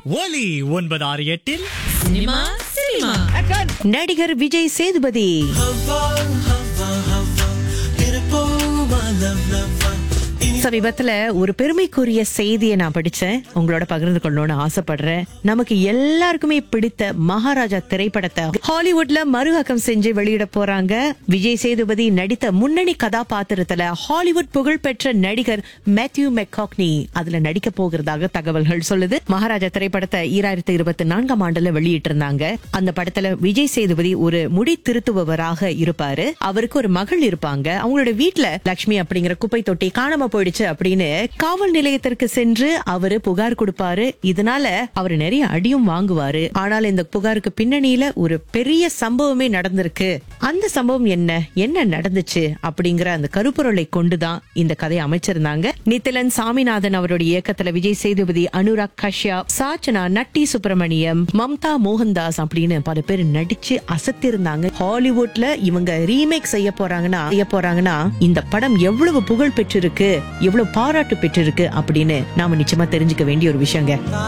ஒலி ஒன்பது ஆறு எட்டில் சினிமா சினிமா நடிகர் விஜய் சேதுபதி சமீபத்துல ஒரு பெருமைக்குரிய செய்தியை நான் படிச்சேன் உங்களோட பகிர்ந்து கொள்ளணும்னு ஆசைப்படுறேன் நமக்கு எல்லாருக்குமே பிடித்த மகாராஜா திரைப்படத்தை ஹாலிவுட்ல மறுஆக்கம் செஞ்சு வெளியிட போறாங்க விஜய் சேதுபதி நடித்த முன்னணி கதாபாத்திரத்துல ஹாலிவுட் புகழ்பெற்ற நடிகர் மேத்யூ மெக்காக்னி அதுல நடிக்க போகிறதாக தகவல்கள் சொல்லுது மகாராஜா திரைப்படத்தை ஈராயிரத்தி இருபத்தி நான்காம் ஆண்டுல வெளியிட்டு இருந்தாங்க அந்த படத்துல விஜய் சேதுபதி ஒரு முடி திருத்துபவராக இருப்பாரு அவருக்கு ஒரு மகள் இருப்பாங்க அவங்களோட வீட்ல லக்ஷ்மி அப்படிங்கிற குப்பை தொட்டி காணாம போயிடுச்சு அப்படின்னு காவல் நிலையத்திற்கு சென்று அவரு புகார் கொடுப்பாரு இதனால அவர் நிறைய அடியும் வாங்குவாரு ஆனால் இந்த புகாருக்கு பின்னணியில ஒரு பெரிய சம்பவமே நடந்திருக்கு அந்த சம்பவம் என்ன என்ன நடந்துச்சு அப்படிங்கிற அந்த கருப்பொருளை கொண்டுதான் இந்த கதையை அமைச்சிருந்தாங்க நித்திலன் சாமிநாதன் அவருடைய இயக்கத்துல விஜய் சேதுபதி அனுராக் கஷ்யப் சாச்சனா நட்டி சுப்பிரமணியம் மம்தா மோகன்தாஸ் அப்படின்னு பல பேர் நடிச்சு அசத்திருந்தாங்க ஹாலிவுட்ல இவங்க ரீமேக் செய்ய போறாங்கன்னா செய்ய போறாங்கன்னா இந்த படம் எவ்வளவு புகழ் பெற்றிருக்கு எவ்வளவு பாராட்டு பெற்றிருக்கு அப்படின்னு நாம நிச்சயமா தெரிஞ்சுக்க வேண்டிய ஒரு விஷயங்க